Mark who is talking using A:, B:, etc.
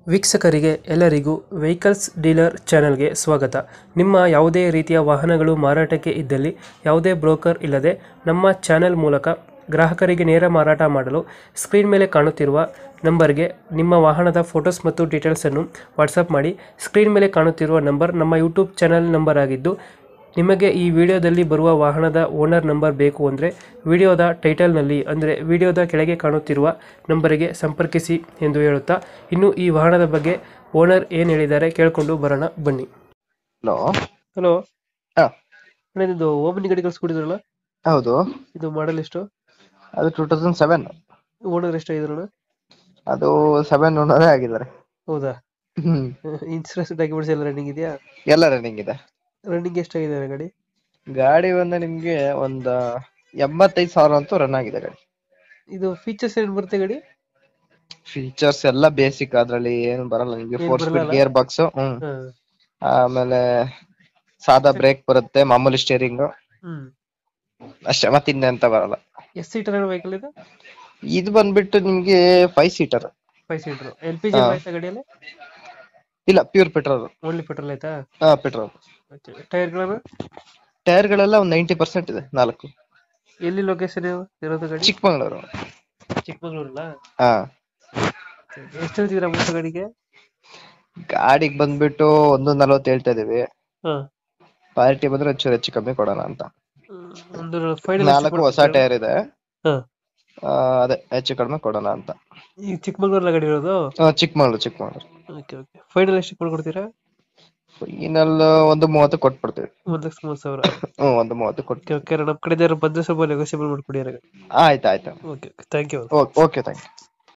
A: ವೀಕ್ಷಕರಿಗೆ ಎಲ್ಲರಿಗೂ vehicles dealer ಚಾನೆಲ್ಗೆ ಸ್ವಾಗತ ನಿಮ್ಮ ಯಾವುದೇ ರೀತಿಯ ವಾಹನಗಳು ಮಾರಾಟಕ್ಕೆ ಇದ್ದಲ್ಲಿ ಯಾವುದೇ ಬ್ರೋಕರ್ ಇಲ್ಲದೆ ನಮ್ಮ ಚಾನೆಲ್ ಮೂಲಕ ಗ್ರಾಹಕರಿಗೆ ನೇರ ಮಾರಾಟ ಮಾಡಲು ಸ್ಕ್ರೀನ್ ಮೇಲೆ ಕಾಣುತ್ತಿರುವ ನಂಬರ್ಗೆ ನಿಮ್ಮ ವಾಹನದ ಫೋಟೋಸ್ ಮತ್ತು ಡೀಟೇಲ್ಸನ್ನು ವಾಟ್ಸಪ್ ಮಾಡಿ ಸ್ಕ್ರೀನ್ ಮೇಲೆ ಕಾಣುತ್ತಿರುವ ನಂಬರ್ ನಮ್ಮ ಯೂಟ್ಯೂಬ್ ಚಾನೆಲ್ ನಂಬರ್ ಆಗಿದ್ದು ನಿಮಗೆ ಈ ವಿಡಿಯೋದಲ್ಲಿ ಬರುವ ವಾಹನದ ಓನರ್ ನಂಬರ್ ಬೇಕು ಅಂದರೆ ವಿಡಿಯೋದ ಟೈಟಲ್ನಲ್ಲಿ ಅಂದರೆ ವಿಡಿಯೋದ ಕೆಳಗೆ ಕಾಣುತ್ತಿರುವ ನಂಬರಿಗೆ ಸಂಪರ್ಕಿಸಿ ಎಂದು ಹೇಳುತ್ತಾ ಇನ್ನು ಈ ವಾಹನದ ಬಗ್ಗೆ ಓನರ್ ಏನು ಹೇಳಿದ್ದಾರೆ ಕೇಳಿಕೊಂಡು ಬರೋಣ ಬನ್ನಿ
B: ಹಲೋ
A: ಹಲೋ
B: ಹಾ
A: ಅಣ್ಣ ಇದು ಓಪನಿಂಗ್ ಗಾಡಿ ಕಳ್ಸ್ಕೊಟ್ಟಿದ್ರಲ್ಲ
B: ಹೌದು
A: ಇದು ಮಾಡಲ್ ಎಷ್ಟು
B: ಅದು ಟೂ ತೌಸಂಡ್ ಸೆವೆನ್
A: ಓನರ್ ಎಷ್ಟಾಗಿದ್ರಣ್ಣ
B: ಅದು ಸೆವೆನ್ ಓನರೇ ಆಗಿದ್ದಾರೆ
A: ಹೌದಾ
B: ಹ್ಮ್
A: ಇನ್ಸೂರೆನ್ಸ್ ಡಾಕ್ಯುಮೆಂಟ್ಸ್ ಎಲ್ಲ ರನ್ನಿಂಗ್ ಇದೆಯಾ
B: ಎಲ್ಲ ರನ್ನಿಂಗ್ ಇದೆ
A: ರನ್ನಿಂಗ್ ಎಷ್ಟಾಗಿದೆ ಗಾಡಿ
B: ಗಾಡಿ ಒಂದು ನಿಮ್ಗೆ ಒಂದ್ ಎಂಬತ್ತೈದು ಸಾವಿರ ಅಂತೂ ರನ್ ಆಗಿದೆ ಗಾಡಿ
A: ಇದು ಫೀಚರ್ಸ್ ಏನು ಬರುತ್ತೆ ಗಾಡಿ
B: ಫೀಚರ್ಸ್ ಎಲ್ಲ ಬೇಸಿಕ್ ಅದ್ರಲ್ಲಿ ಏನು ಬರಲ್ಲ ನಿಮ್ಗೆ
A: ಏನ್
B: ಫೋರ್ ಸ್ಪೀಡ್
A: ಬರಲ್ಲ?
B: ಗೇರ್ ಬಾಕ್ಸ್ ಹ್ಮ್
A: ಹಾಂ
B: ಆಮೇಲೆ ಸಾದಾ ಬ್ರೇಕ್ ಬರುತ್ತೆ ಮಾಮೂಲಿ ಸ್ಟೇರಿಂಗ್
A: ಹ್ಞೂ
B: ಅಷ್ಟೇ ಮತ್ತೆ ಇನ್ನೆಂತ ಬರಲ್ಲ
A: ಎಷ್ಟು ಸೀಟರ್ ವೆಹಿಕಲ್ ಇದು
B: ಇದು ಬಂದ್ಬಿಟ್ಟು ನಿಮ್ಗೆ five seater
A: five seater L P G
B: ಹಾ.
A: ಆಯ್ತಾ ಗಾಡಿಯಲ್ಲಿ
B: ಇಲ್ಲ ಪ್ಯೂರ್ ಪೆಟ್ರೋಲ್
A: ಓನ್ಲಿ ಪೆಟ್ರೋಲ್ ಆಯ್ತಾ
B: ಹಾ ಪೆಟ್ರೋಲ್
A: ಟೈರ್ಗಳನ್ನು
B: ಟೈರ್ ಗಳೆಲ್ಲ ಒಂದ್ ನೈಂಟಿ ಪರ್ಸೆಂಟ್ ಇದೆ ನಾಲ್ಕು
A: ಎಲ್ಲಿ ಲೊಕೇಶನ್ ಇರೋದು ಗಾಡಿ
B: ಚಿಕ್ಕಮಂಗ್ಳೂರು
A: ಚಿಕ್ಕಮಗಳೂರಲ್ಲ
B: ಹಾ
A: ಎಷ್ಟು ಹೇಳ್ತಿದ್ದೀರಾ ಮೂರು ಗಾಡಿಗೆ
B: ಗಾಡಿಗೆ ಬಂದ್ಬಿಟ್ಟು ಒಂದು ನಲ್ವತ್ತು ಹೇಳ್ತಾ ಇದೀವಿ
A: ಹಾ
B: ಪಾರ್ಟಿ ಬಂದ್ರೆ ಒಂಚೂರು ಹೆಚ್ಚು ಕಮ್ಮಿ ಕೊಡೋಣ ಅಂತ
A: ಒಂದು ಫೈನಲ್
B: ನಾಲ್ಕು ಹೊಸ ಟೈರ್ ಇದೆ
A: ಹಾ
B: ಆ, ಅದೇ ಹೆಚ್ಚು ಕಡಿಮೆ ಕೊಡೋಣ ಅಂತ
A: ಈ ಚಿಕ್ಕಮಗಳೂರಲ್ಲ ಗಾಡಿ ಇರೋದು
B: ಆ, Chikmagalur Chikmagalur
A: okay okay final ಎಷ್ಟು ಕೊಡ್ಕೊಡ್ತೀರಾ
B: ಫೈನಲ್ ಒಂದು ಮೂವತ್ತು ಕೊಟ್ಬಿಡ್ತೀವಿ
A: ಒಂದ್ ಲಕ್ಷ ಮೂವತ್ತು ಸಾವಿರ
B: ಹ್ಮ್ ಒಂದು ಮೂವತ್ತು ಕೊಟ್ಟು
A: ಓಕೆ ಓಕೆ ನಮ್ಮ ಕಡೆ ಬಂದ್ರೆ ಸ್ವಲ್ಪ ನೆಗೋಸಿಯಬಲ್ ಮಾಡ್ಕೊಡಿ
B: ಆಯ್ತು ಆಯ್ತು
A: okay okay thank you
B: okay okay thank you